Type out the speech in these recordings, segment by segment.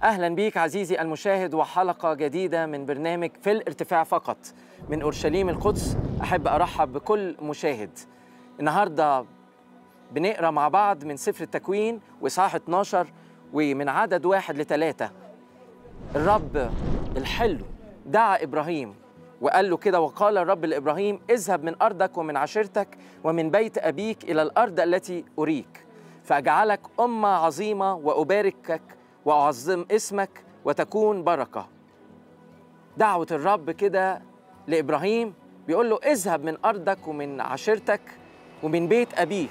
اهلا بيك عزيزي المشاهد وحلقه جديده من برنامج في الارتفاع فقط من اورشليم القدس احب ارحب بكل مشاهد النهارده بنقرا مع بعض من سفر التكوين واصحاح 12 ومن عدد واحد لثلاثه الرب الحلو دعا ابراهيم وقال له كده وقال الرب لابراهيم اذهب من ارضك ومن عشيرتك ومن بيت ابيك الى الارض التي اريك فاجعلك امه عظيمه واباركك واعظم اسمك وتكون بركه دعوه الرب كده لابراهيم بيقول له اذهب من ارضك ومن عشيرتك ومن بيت ابيك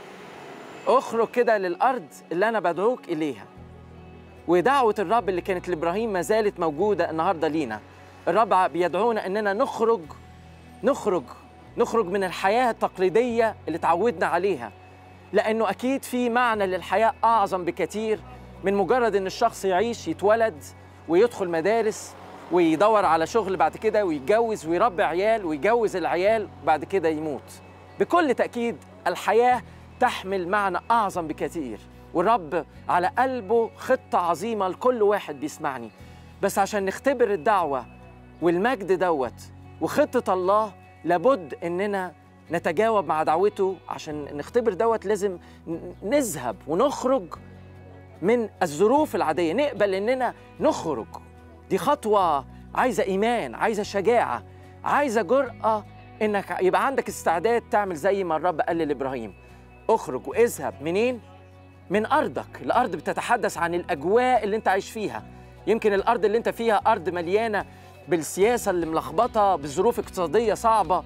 اخرج كده للارض اللي انا بدعوك اليها ودعوه الرب اللي كانت لابراهيم ما زالت موجوده النهارده لينا الرب بيدعونا اننا نخرج نخرج نخرج من الحياه التقليديه اللي تعودنا عليها لانه اكيد في معنى للحياه اعظم بكثير من مجرد ان الشخص يعيش يتولد ويدخل مدارس ويدور على شغل بعد كده ويتجوز ويربي عيال ويجوز العيال بعد كده يموت بكل تاكيد الحياه تحمل معنى اعظم بكثير والرب على قلبه خطه عظيمه لكل واحد بيسمعني بس عشان نختبر الدعوه والمجد دوت وخطه الله لابد اننا نتجاوب مع دعوته عشان نختبر دوت لازم نذهب ونخرج من الظروف العاديه نقبل اننا نخرج دي خطوه عايزه ايمان عايزه شجاعه عايزه جرأه انك يبقى عندك استعداد تعمل زي ما الرب قال لابراهيم اخرج واذهب منين من ارضك الارض بتتحدث عن الاجواء اللي انت عايش فيها يمكن الارض اللي انت فيها ارض مليانه بالسياسه اللي ملخبطه بظروف اقتصاديه صعبه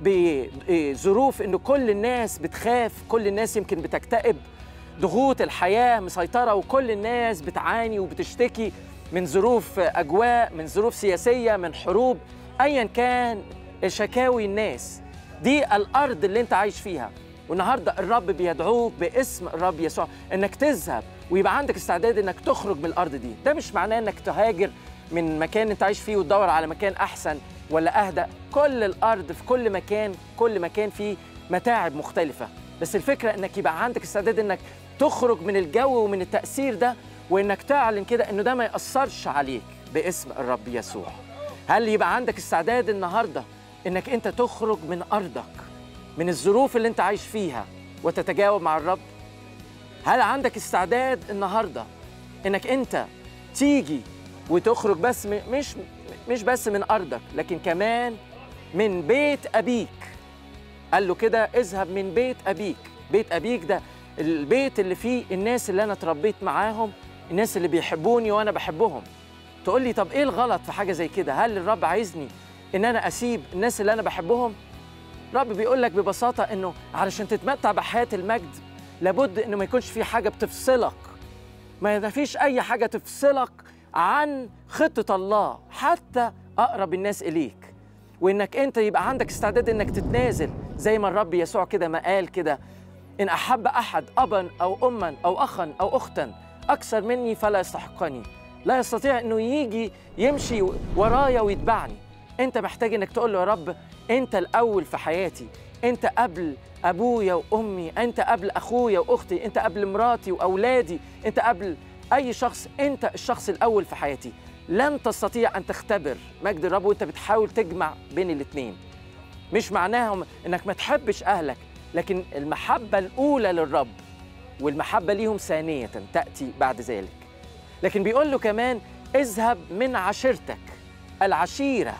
بظروف ان كل الناس بتخاف كل الناس يمكن بتكتئب ضغوط الحياه مسيطره وكل الناس بتعاني وبتشتكي من ظروف اجواء من ظروف سياسيه من حروب ايا كان شكاوي الناس دي الارض اللي انت عايش فيها والنهارده الرب بيدعوك باسم الرب يسوع انك تذهب ويبقى عندك استعداد انك تخرج من الارض دي ده مش معناه انك تهاجر من مكان انت عايش فيه وتدور على مكان احسن ولا اهدى كل الارض في كل مكان كل مكان فيه متاعب مختلفه بس الفكره انك يبقى عندك استعداد انك تخرج من الجو ومن التاثير ده وانك تعلن كده انه ده ما ياثرش عليك باسم الرب يسوع هل يبقى عندك استعداد النهارده انك انت تخرج من ارضك من الظروف اللي انت عايش فيها وتتجاوب مع الرب هل عندك استعداد النهارده انك انت تيجي وتخرج بس مش مش بس من ارضك لكن كمان من بيت ابيك قال له كده اذهب من بيت ابيك بيت ابيك ده البيت اللي فيه الناس اللي انا اتربيت معاهم الناس اللي بيحبوني وانا بحبهم تقول لي طب ايه الغلط في حاجه زي كده هل الرب عايزني ان انا اسيب الناس اللي انا بحبهم الرب بيقول لك ببساطه انه علشان تتمتع بحياه المجد لابد انه ما يكونش في حاجه بتفصلك ما فيش اي حاجه تفصلك عن خطه الله حتى اقرب الناس اليك وانك انت يبقى عندك استعداد انك تتنازل زي ما الرب يسوع كده ما قال كده ان احب احد ابا او اما او اخا او اختا اكثر مني فلا يستحقني لا يستطيع انه يجي يمشي ورايا ويتبعني انت محتاج انك تقول له يا رب انت الاول في حياتي انت قبل ابويا وامي انت قبل اخويا واختي انت قبل مراتي واولادي انت قبل اي شخص انت الشخص الاول في حياتي لن تستطيع ان تختبر مجد الرب وانت بتحاول تجمع بين الاثنين مش معناهم انك ما تحبش اهلك لكن المحبه الاولى للرب والمحبه ليهم ثانيه تاتي بعد ذلك لكن بيقول له كمان اذهب من عشيرتك العشيره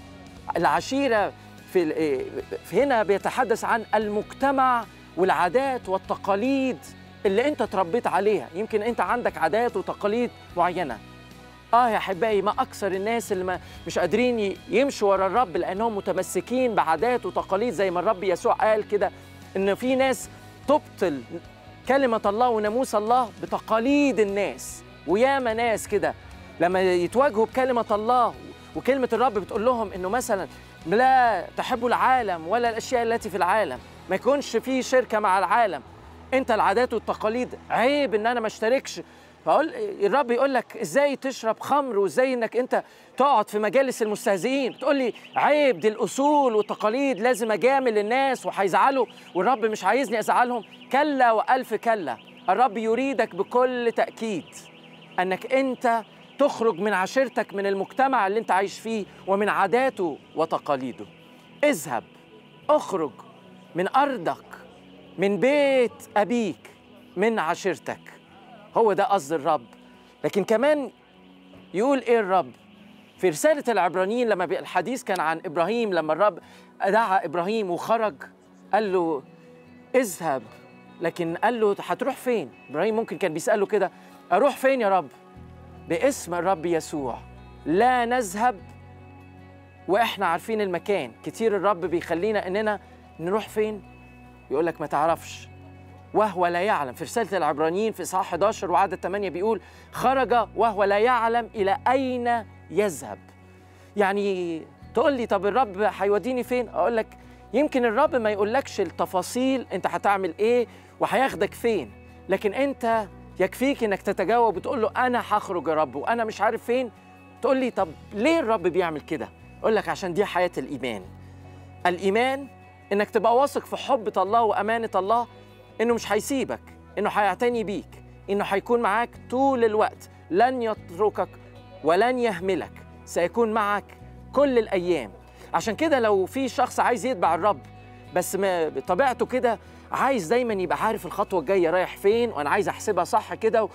العشيره في هنا بيتحدث عن المجتمع والعادات والتقاليد اللي انت تربيت عليها يمكن انت عندك عادات وتقاليد معينه اه يا احبائي ما اكثر الناس اللي ما مش قادرين يمشوا ورا الرب لانهم متمسكين بعادات وتقاليد زي ما الرب يسوع قال كده ان في ناس تبطل كلمه الله وناموس الله بتقاليد الناس وياما ناس كده لما يتواجهوا بكلمه الله وكلمه الرب بتقول لهم انه مثلا لا تحبوا العالم ولا الاشياء التي في العالم ما يكونش في شركه مع العالم انت العادات والتقاليد عيب ان انا ما اشتركش فاقول الرب يقول لك ازاي تشرب خمر وازاي انك انت تقعد في مجالس المستهزئين تقول لي عيب دي الاصول والتقاليد لازم اجامل الناس وهيزعلوا والرب مش عايزني ازعلهم كلا والف كلا الرب يريدك بكل تاكيد انك انت تخرج من عشيرتك من المجتمع اللي انت عايش فيه ومن عاداته وتقاليده اذهب اخرج من ارضك من بيت ابيك من عشيرتك هو ده قصد الرب لكن كمان يقول ايه الرب في رسالة العبرانيين لما الحديث كان عن إبراهيم لما الرب دعا إبراهيم وخرج قال له اذهب لكن قال له هتروح فين؟ إبراهيم ممكن كان بيسأله كده أروح فين يا رب؟ باسم الرب يسوع لا نذهب وإحنا عارفين المكان كتير الرب بيخلينا إننا نروح فين؟ يقول لك ما تعرفش وهو لا يعلم في رسالة العبرانيين في إصحاح 11 وعدد 8 بيقول خرج وهو لا يعلم إلى أين يذهب يعني تقول لي طب الرب هيوديني فين اقول لك يمكن الرب ما يقولكش التفاصيل انت هتعمل ايه وهياخدك فين لكن انت يكفيك انك تتجاوب وتقول له انا هخرج يا رب وانا مش عارف فين تقول لي طب ليه الرب بيعمل كده اقول لك عشان دي حياه الايمان الايمان انك تبقى واثق في حب الله وامانه الله انه مش هيسيبك انه هيعتني بيك انه هيكون معاك طول الوقت لن يتركك ولن يهملك سيكون معك كل الايام عشان كده لو في شخص عايز يتبع الرب بس ما بطبيعته كده عايز دايما يبقى عارف الخطوه الجايه رايح فين وانا عايز احسبها صح كده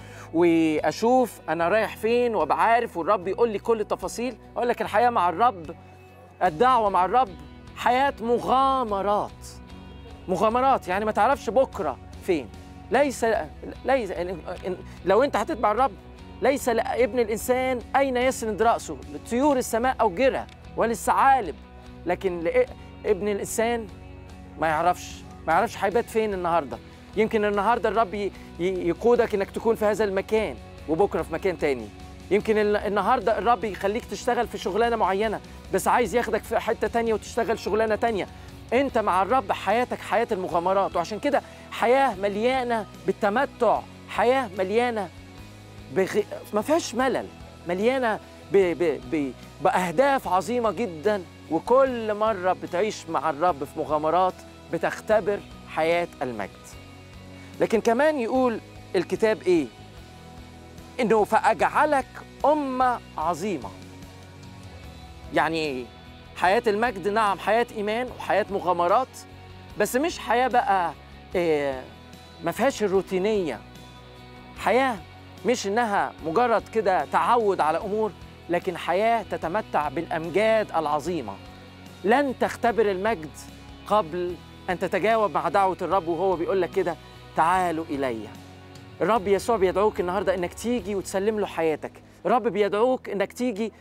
واشوف انا رايح فين وابقى عارف والرب يقول لي كل التفاصيل اقول لك الحياه مع الرب الدعوه مع الرب حياه مغامرات مغامرات يعني ما تعرفش بكره فين ليس ليس لو انت هتتبع الرب ليس لابن الانسان اين يسند راسه لطيور السماء او جرى وللثعالب لكن لابن الانسان ما يعرفش ما يعرفش هيبات فين النهارده يمكن النهارده الرب يقودك انك تكون في هذا المكان وبكره في مكان تاني يمكن النهارده الرب يخليك تشتغل في شغلانه معينه بس عايز ياخدك في حته تانية وتشتغل شغلانه تانية انت مع الرب حياتك حياه المغامرات وعشان كده حياه مليانه بالتمتع حياه مليانه بغ... ما فيهاش ملل مليانه ب... ب... ب... باهداف عظيمه جدا وكل مره بتعيش مع الرب في مغامرات بتختبر حياه المجد لكن كمان يقول الكتاب ايه انه فاجعلك امه عظيمه يعني ايه حياه المجد نعم حياه ايمان وحياه مغامرات بس مش حياه بقى إيه ما فيهاش الروتينيه حياه مش انها مجرد كده تعود على امور لكن حياه تتمتع بالامجاد العظيمه لن تختبر المجد قبل ان تتجاوب مع دعوه الرب وهو بيقول لك كده تعالوا الي الرب يسوع بيدعوك النهارده انك تيجي وتسلم له حياتك الرب بيدعوك انك تيجي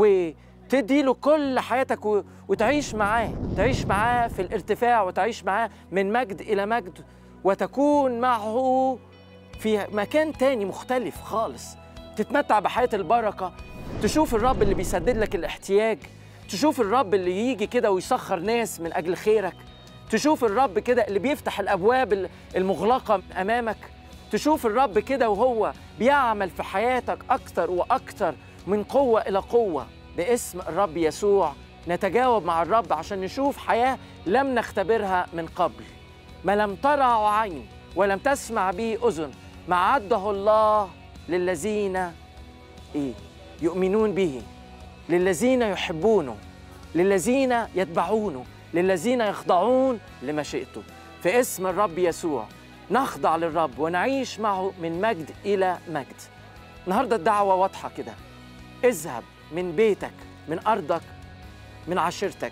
وتدي له كل حياتك وتعيش معاه تعيش معاه في الارتفاع وتعيش معاه من مجد الى مجد وتكون معه في مكان تاني مختلف خالص تتمتع بحياة البركة تشوف الرب اللي بيسدد لك الاحتياج تشوف الرب اللي يجي كده ويسخر ناس من أجل خيرك تشوف الرب كده اللي بيفتح الأبواب المغلقة أمامك تشوف الرب كده وهو بيعمل في حياتك أكتر وأكتر من قوة إلى قوة باسم الرب يسوع نتجاوب مع الرب عشان نشوف حياة لم نختبرها من قبل ما لم ترى عين ولم تسمع به أذن ما عده الله للذين ايه يؤمنون به للذين يحبونه للذين يتبعونه للذين يخضعون لمشيئته في اسم الرب يسوع نخضع للرب ونعيش معه من مجد الى مجد النهارده الدعوه واضحه كده اذهب من بيتك من ارضك من عشيرتك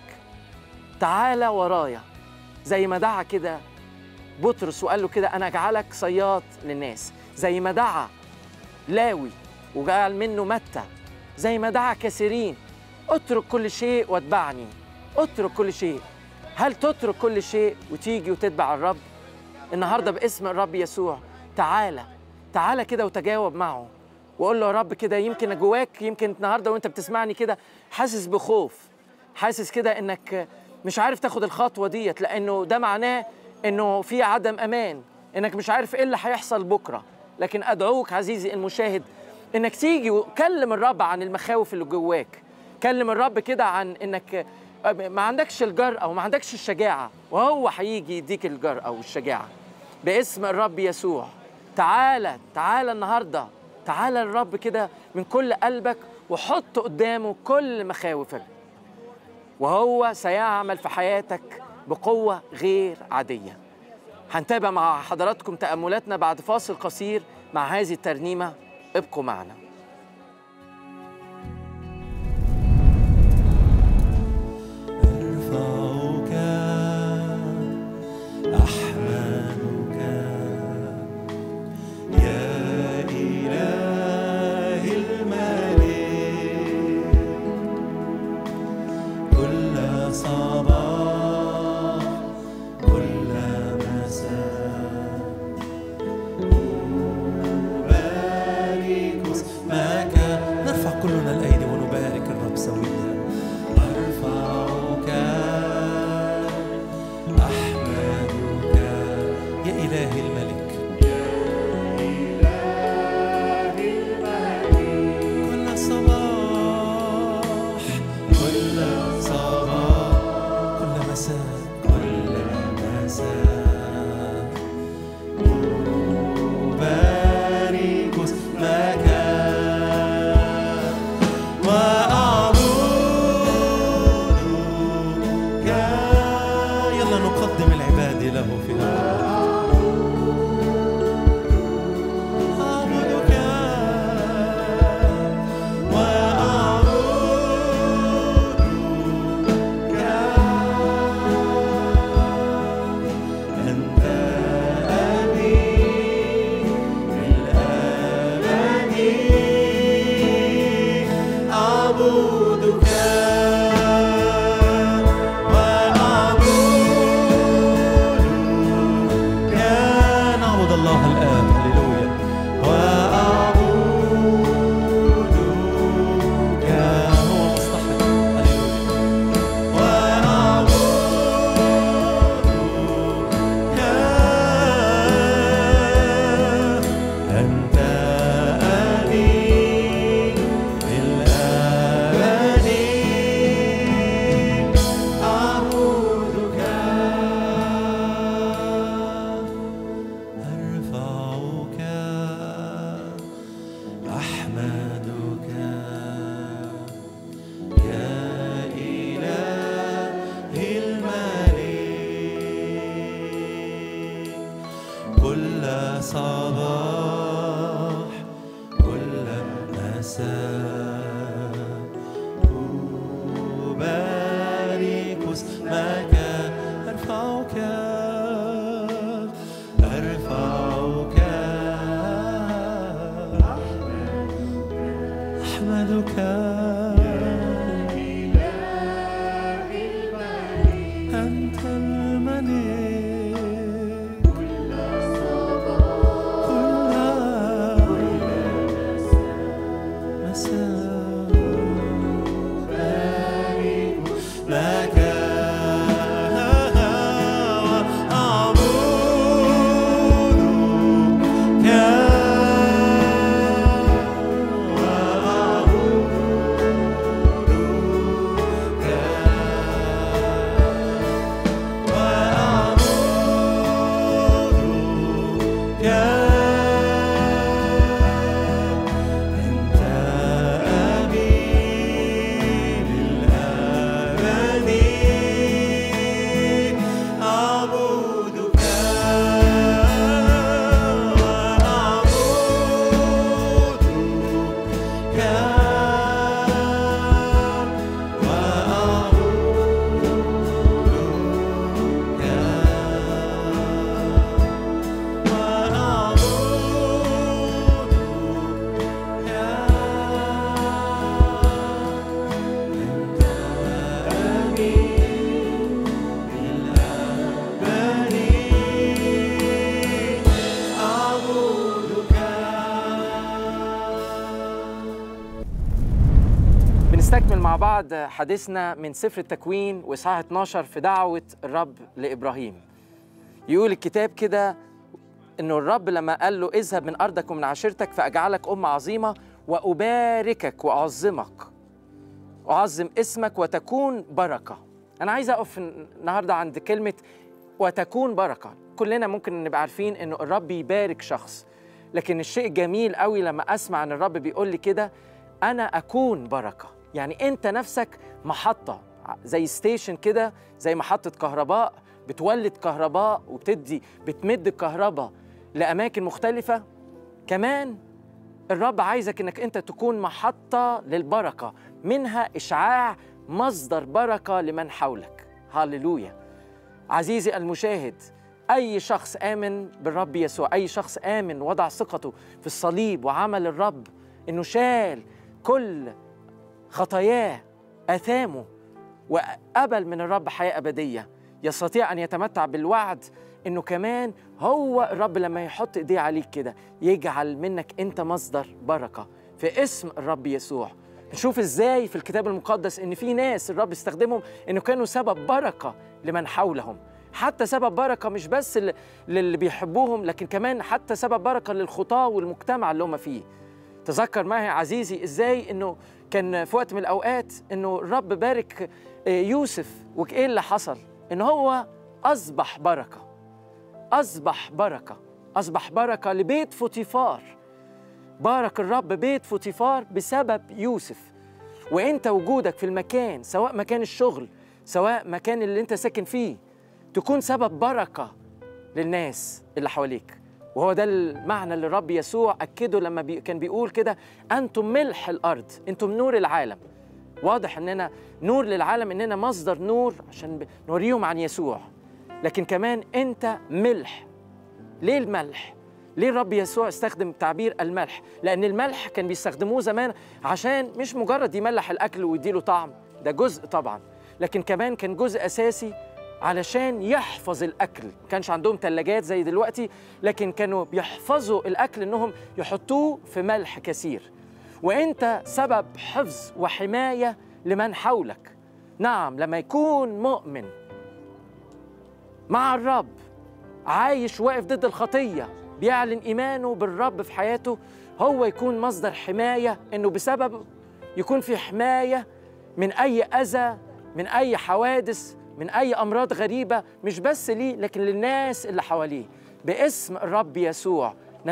تعال ورايا زي ما دعا كده بطرس وقال له كده انا اجعلك صياد للناس زي ما دعا لاوي وجعل منه متى زي ما دعا كثيرين اترك كل شيء واتبعني اترك كل شيء هل تترك كل شيء وتيجي وتتبع الرب النهارده باسم الرب يسوع تعالى تعالى كده وتجاوب معه وقول له يا رب كده يمكن جواك يمكن النهارده وانت بتسمعني كده حاسس بخوف حاسس كده انك مش عارف تاخد الخطوه ديت لانه ده معناه انه في عدم امان انك مش عارف ايه اللي هيحصل بكره لكن ادعوك عزيزي المشاهد انك تيجي وكلم الرب عن المخاوف اللي جواك كلم الرب كده عن انك ما عندكش الجرأة وما عندكش الشجاعة وهو هيجي يديك الجرأة والشجاعة باسم الرب يسوع تعالى تعالى النهارده تعالى الرب كده من كل قلبك وحط قدامه كل مخاوفك وهو سيعمل في حياتك بقوة غير عادية هنتابع مع حضراتكم تأملاتنا بعد فاصل قصير مع هذه الترنيمة ابقوا معنا أرفعك أحمدك يا إله الملك كل صباح كل مساء أبارك اسمك نرفع كلنا الأيدي ونبارك الرب سويا أرفعك أحمدك يا إله الملك كل صباح كل صباح كل مساء كل مساء أبارك اسمك وأعبدك يلا نقدم العبادة له في هذا الوقت. أعبدك وأعبدك أنت أبي للأبد أعبدك وأعبدك نعبد الله الآب هللويا وأعبدك هو مستحق هللويا وأعبدك أنت أبي للأبد أعبدك أرفعك أحمدك يا إله الملك كل صباح كل مساء أبارك اسمك أرفعك أرفعك أحمدك أنت الملك كل مساء لك أعبدك أنت أبي للأبد أعبدك وأعبدك بنستكمل مع بعض حديثنا من سفر التكوين وإصحاح 12 في دعوة الرب لإبراهيم يقول الكتاب كده إنه الرب لما قال له اذهب من أرضك ومن عشيرتك فأجعلك أمة عظيمة وأباركك وأعظمك أعظم اسمك وتكون بركة أنا عايز أقف النهاردة عند كلمة وتكون بركة كلنا ممكن نبقى عارفين إنه الرب يبارك شخص لكن الشيء جميل قوي لما اسمع ان الرب بيقول لي كده انا اكون بركه يعني انت نفسك محطه زي ستيشن كده زي محطه كهرباء بتولد كهرباء وبتدي بتمد الكهرباء لاماكن مختلفه كمان الرب عايزك انك انت تكون محطه للبركه منها اشعاع مصدر بركه لمن حولك هللويا عزيزي المشاهد اي شخص امن بالرب يسوع اي شخص امن وضع ثقته في الصليب وعمل الرب انه شال كل خطاياه اثامه وقبل من الرب حياه ابديه يستطيع ان يتمتع بالوعد انه كمان هو الرب لما يحط ايديه عليك كده يجعل منك انت مصدر بركه في اسم الرب يسوع نشوف ازاي في الكتاب المقدس ان في ناس الرب استخدمهم انه كانوا سبب بركه لمن حولهم حتى سبب بركه مش بس ل- للي بيحبوهم لكن كمان حتى سبب بركه للخطاه والمجتمع اللي هم فيه تذكر معي عزيزي ازاي انه كان في وقت من الاوقات انه الرب بارك آه، يوسف وايه اللي حصل ان هو اصبح بركه اصبح بركه اصبح بركه لبيت فوتيفار بارك الرب بيت فوتيفار بسبب يوسف وانت وجودك في المكان سواء مكان الشغل سواء مكان اللي انت ساكن فيه تكون سبب بركه للناس اللي حواليك وهو ده المعنى اللي الرب يسوع اكده لما بي كان بيقول كده انتم ملح الارض انتم نور العالم واضح اننا نور للعالم اننا مصدر نور عشان ب- نوريهم عن يسوع لكن كمان انت ملح ليه الملح ليه الرب يسوع استخدم تعبير الملح لان الملح كان بيستخدموه زمان عشان مش مجرد يملح الاكل ويديله طعم ده جزء طبعا لكن كمان كان جزء اساسي علشان يحفظ الاكل ما كانش عندهم ثلاجات زي دلوقتي لكن كانوا بيحفظوا الاكل انهم يحطوه في ملح كثير وانت سبب حفظ وحمايه لمن حولك نعم لما يكون مؤمن مع الرب عايش واقف ضد الخطيه بيعلن ايمانه بالرب في حياته هو يكون مصدر حمايه انه بسببه يكون في حمايه من اي اذى من اي حوادث من اي امراض غريبه مش بس ليه لكن للناس اللي حواليه باسم الرب يسوع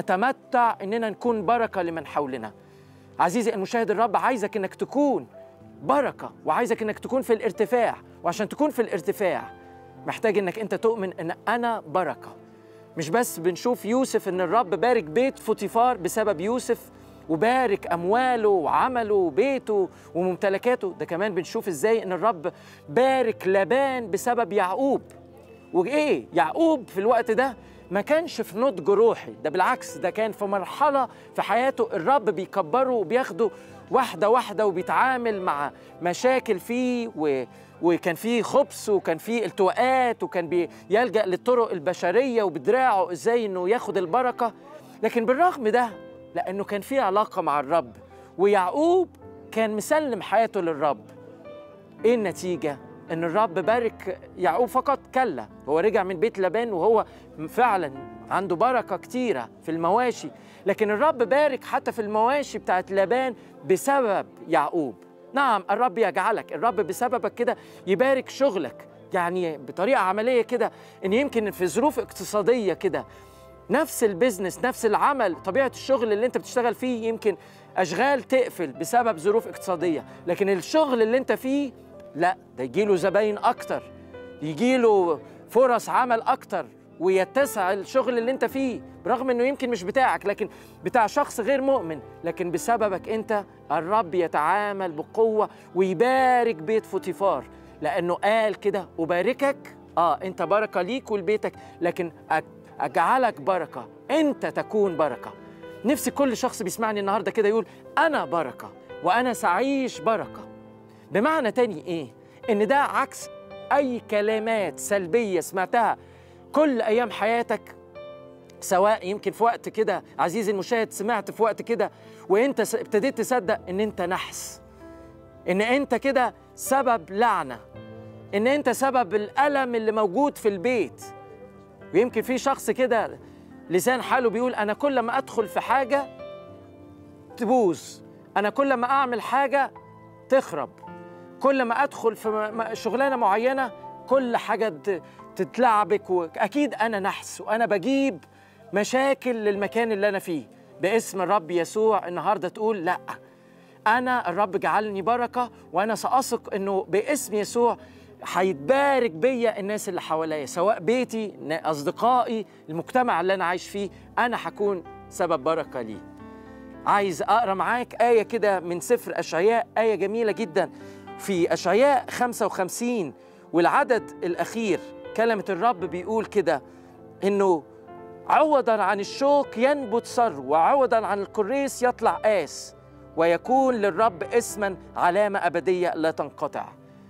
نتمتع اننا نكون بركه لمن حولنا عزيزي المشاهد الرب عايزك انك تكون بركه وعايزك انك تكون في الارتفاع وعشان تكون في الارتفاع محتاج انك انت تؤمن ان انا بركه مش بس بنشوف يوسف ان الرب بارك بيت فوتيفار بسبب يوسف وبارك امواله وعمله وبيته وممتلكاته ده كمان بنشوف ازاي ان الرب بارك لابان بسبب يعقوب وايه يعقوب في الوقت ده ما كانش في نضج روحي ده بالعكس ده كان في مرحله في حياته الرب بيكبره وبياخده واحده واحده وبيتعامل مع مشاكل فيه و... وكان فيه خبث وكان فيه التواءات وكان بيلجا للطرق البشريه وبدراعه ازاي انه ياخد البركه لكن بالرغم ده لانه كان فيه علاقه مع الرب ويعقوب كان مسلم حياته للرب ايه النتيجه ان الرب بارك يعقوب فقط كلا هو رجع من بيت لبان وهو فعلا عنده بركه كتيره في المواشي لكن الرب بارك حتى في المواشي بتاعت لبان بسبب يعقوب نعم الرب يجعلك الرب بسببك كده يبارك شغلك يعني بطريقه عمليه كده ان يمكن في ظروف اقتصاديه كده نفس البيزنس نفس العمل طبيعه الشغل اللي انت بتشتغل فيه يمكن اشغال تقفل بسبب ظروف اقتصاديه لكن الشغل اللي انت فيه لا ده يجيله زباين اكتر يجيله فرص عمل اكتر ويتسع الشغل اللي انت فيه برغم انه يمكن مش بتاعك لكن بتاع شخص غير مؤمن لكن بسببك انت الرب يتعامل بقوه ويبارك بيت فوتيفار لانه قال كده اباركك اه انت بركه ليك ولبيتك لكن أج- اجعلك بركه انت تكون بركه نفسي كل شخص بيسمعني النهارده كده يقول انا بركه وانا سأعيش بركه بمعنى تاني ايه ان ده عكس اي كلمات سلبيه سمعتها كل ايام حياتك سواء يمكن في وقت كده عزيزي المشاهد سمعت في وقت كده وانت س- ابتديت تصدق ان انت نحس ان انت كده سبب لعنه ان انت سبب الالم اللي موجود في البيت ويمكن في شخص كده لسان حاله بيقول انا كل ما ادخل في حاجه تبوظ انا كل ما اعمل حاجه تخرب كل ما ادخل في م- م- شغلانه معينه كل حاجه ت- تتلعبك واكيد انا نحس وانا بجيب مشاكل للمكان اللي انا فيه باسم الرب يسوع النهارده تقول لا انا الرب جعلني بركه وانا ساثق انه باسم يسوع هيتبارك بيا الناس اللي حواليا سواء بيتي اصدقائي المجتمع اللي انا عايش فيه انا هكون سبب بركه ليه عايز اقرا معاك ايه كده من سفر اشعياء ايه جميله جدا في اشعياء 55 والعدد الاخير كلمه الرب بيقول كده انه عوضا عن الشوك ينبت سر وعوضا عن الكريس يطلع آس ويكون للرب اسما علامة أبدية لا تنقطع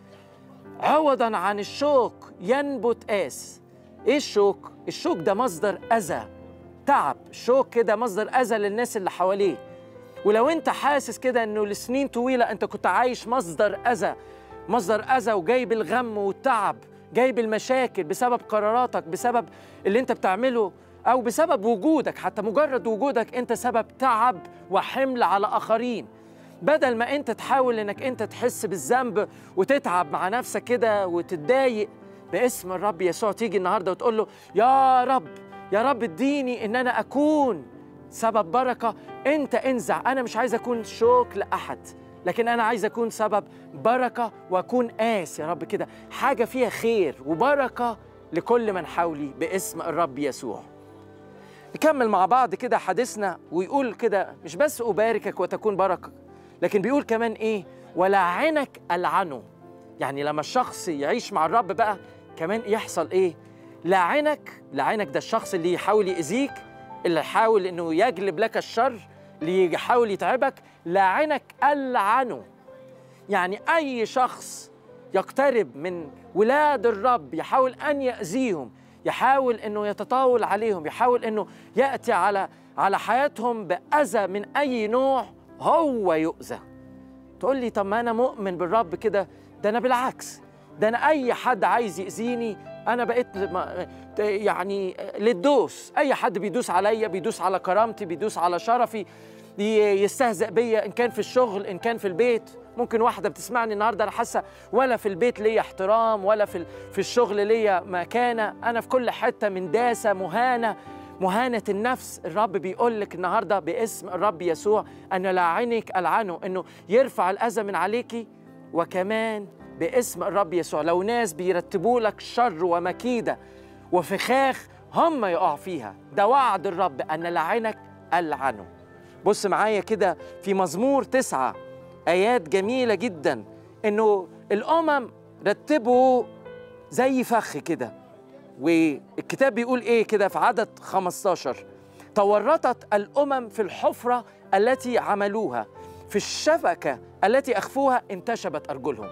عوضا عن الشوك ينبت آس إيه الشوك؟ الشوك ده مصدر أذى تعب الشوك كده مصدر أذى للناس اللي حواليه ولو انت حاسس كده انه لسنين طويلة انت كنت عايش مصدر أذى مصدر أذى وجايب الغم والتعب جايب المشاكل بسبب قراراتك بسبب اللي انت بتعمله او بسبب وجودك حتى مجرد وجودك انت سبب تعب وحمل على اخرين بدل ما انت تحاول انك انت تحس بالذنب وتتعب مع نفسك كده وتتضايق باسم الرب يسوع تيجي النهارده وتقول له يا رب يا رب اديني ان انا اكون سبب بركه انت انزع انا مش عايز اكون شوك لاحد لكن انا عايز اكون سبب بركه واكون قاس يا رب كده حاجه فيها خير وبركه لكل من حولي باسم الرب يسوع نكمل مع بعض كده حديثنا ويقول كده مش بس أباركك وتكون بركة لكن بيقول كمان إيه ولعنك ألعنه يعني لما الشخص يعيش مع الرب بقى كمان يحصل إيه لعنك لعنك ده الشخص اللي يحاول يأذيك اللي يحاول إنه يجلب لك الشر اللي يحاول يتعبك لعنك ألعنه يعني أي شخص يقترب من ولاد الرب يحاول أن يأذيهم يحاول انه يتطاول عليهم يحاول انه ياتي على على حياتهم باذى من اي نوع هو يؤذى تقول لي طب ما انا مؤمن بالرب كده ده انا بالعكس ده انا اي حد عايز ياذيني انا بقيت يعني للدوس اي حد بيدوس عليا بيدوس على كرامتي بيدوس على شرفي يستهزئ بيا ان كان في الشغل ان كان في البيت ممكن واحده بتسمعني النهارده انا حاسه ولا في البيت ليا احترام ولا في في الشغل ليا مكانه انا في كل حته من داسه مهانه مهانة النفس الرب بيقول لك النهاردة باسم الرب يسوع أن لعنك ألعنه أنه يرفع الأذى من عليكي وكمان باسم الرب يسوع لو ناس بيرتبوا لك شر ومكيدة وفخاخ هم يقع فيها ده وعد الرب أن لعنك ألعنه بص معايا كده في مزمور تسعة آيات جميلة جدا إنه الأمم رتبوا زي فخ كده والكتاب بيقول إيه كده في عدد 15 تورطت الأمم في الحفرة التي عملوها في الشبكة التي أخفوها انتشبت أرجلهم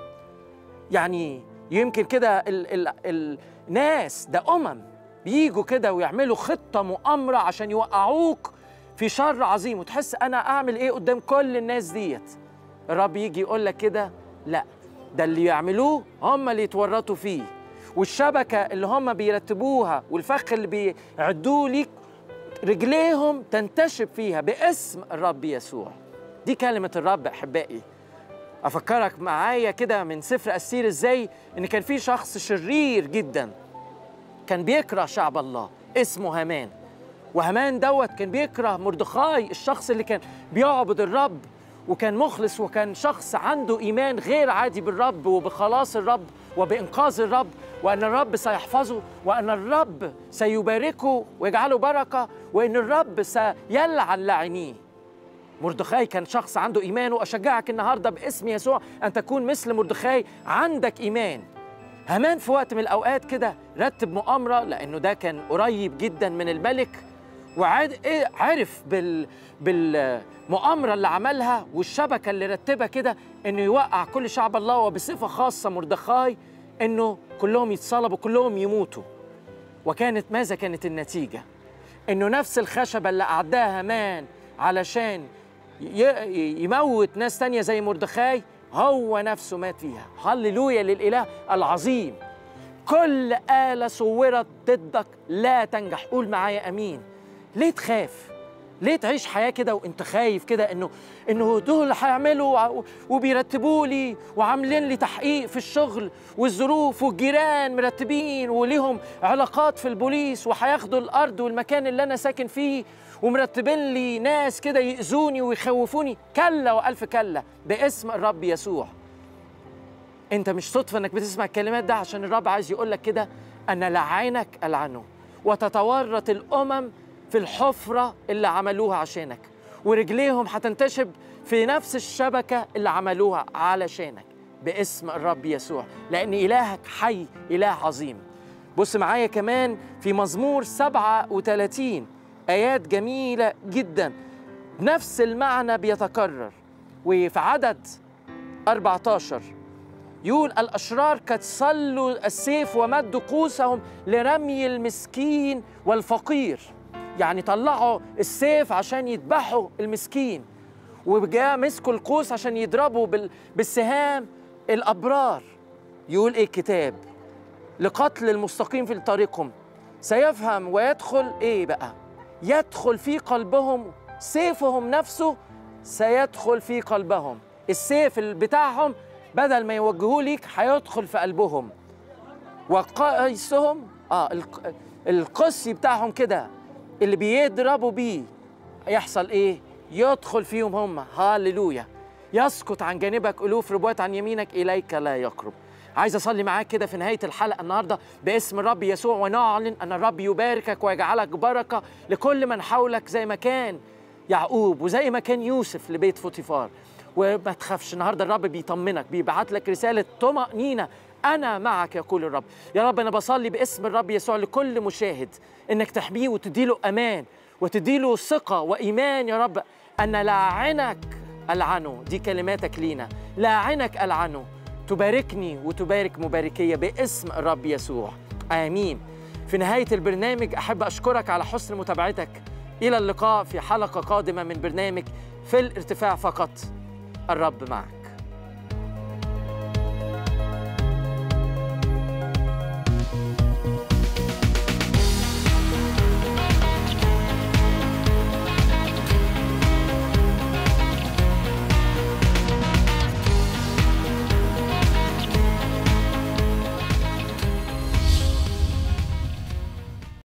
يعني يمكن كده ال ال الناس ده أمم بيجوا كده ويعملوا خطة مؤامرة عشان يوقعوك في شر عظيم وتحس أنا أعمل إيه قدام كل الناس ديت الرب يجي يقول لك كده لا ده اللي يعملوه هم اللي يتورطوا فيه والشبكة اللي هم بيرتبوها والفخ اللي بيعدوه ليك رجليهم تنتشب فيها باسم الرب يسوع دي كلمة الرب أحبائي أفكرك معايا كده من سفر أسير إزاي إن كان في شخص شرير جدا كان بيكره شعب الله اسمه هامان وهامان دوت كان بيكره مردخاي الشخص اللي كان بيعبد الرب وكان مخلص وكان شخص عنده ايمان غير عادي بالرب وبخلاص الرب وبانقاذ الرب وان الرب سيحفظه وان الرب سيباركه ويجعله بركه وان الرب سيلعن لاعنيه مردخاي كان شخص عنده ايمان واشجعك النهارده باسم يسوع ان تكون مثل مردخاي عندك ايمان هامان في وقت من الاوقات كده رتب مؤامره لانه ده كان قريب جدا من الملك وعرف بال بالمؤامره اللي عملها والشبكه اللي رتبها كده انه يوقع كل شعب الله وبصفه خاصه مردخاي انه كلهم يتصلبوا كلهم يموتوا وكانت ماذا كانت النتيجه انه نفس الخشبه اللي اعداها هامان علشان يموت ناس تانية زي مردخاي هو نفسه مات فيها هللويا للإله العظيم كل آلة صورت ضدك لا تنجح قول معايا أمين ليه تخاف ليه تعيش حياه كده وانت خايف كده انه انه دول اللي هيعملوا وع- وبيرتبوا لي وعاملين لي تحقيق في الشغل والظروف والجيران مرتبين وليهم علاقات في البوليس وهياخدوا الارض والمكان اللي انا ساكن فيه ومرتبين لي ناس كده يأذوني ويخوفوني كلا والف كلا باسم الرب يسوع انت مش صدفه انك بتسمع الكلمات ده عشان الرب عايز يقول لك كده انا لعينك العنه وتتورط الامم في الحفره اللي عملوها عشانك ورجليهم هتنتشب في نفس الشبكه اللي عملوها علشانك باسم الرب يسوع لان الهك حي اله عظيم بص معايا كمان في مزمور 37 ايات جميله جدا نفس المعنى بيتكرر وفي عدد 14 يقول الأشرار قد صلوا السيف ومدوا قوسهم لرمي المسكين والفقير يعني طلعوا السيف عشان يذبحوا المسكين وجاء مسكوا القوس عشان يضربوا بال- بالسهام الأبرار يقول إيه الكتاب لقتل المستقيم في طريقهم سيفهم ويدخل إيه بقى يدخل في قلبهم سيفهم نفسه سيدخل في قلبهم السيف بتاعهم بدل ما يوجهوه ليك هيدخل في قلبهم وقيسهم اه الق- القسي بتاعهم كده اللي بيضربوا بيه يحصل ايه يدخل فيهم هم هاليلويا يسقط عن جانبك الوف ربوات عن يمينك اليك لا يقرب عايز اصلي معاك كده في نهايه الحلقه النهارده باسم الرب يسوع ونعلن ان الرب يباركك ويجعلك بركه لكل من حولك زي ما كان يعقوب وزي ما كان يوسف لبيت فوتيفار وما تخافش النهارده الرب بيطمنك بيبعت لك رساله طمأنينة أنا معك يقول الرب يا رب أنا بصلي باسم الرب يسوع لكل مشاهد إنك تحميه وتديله أمان وتديله ثقة وإيمان يا رب أن لاعنك ألعنه دي كلماتك لينا لاعنك ألعنه تباركني وتبارك مباركية باسم الرب يسوع آمين في نهاية البرنامج أحب أشكرك على حسن متابعتك إلى اللقاء في حلقة قادمة من برنامج في الارتفاع فقط الرب معك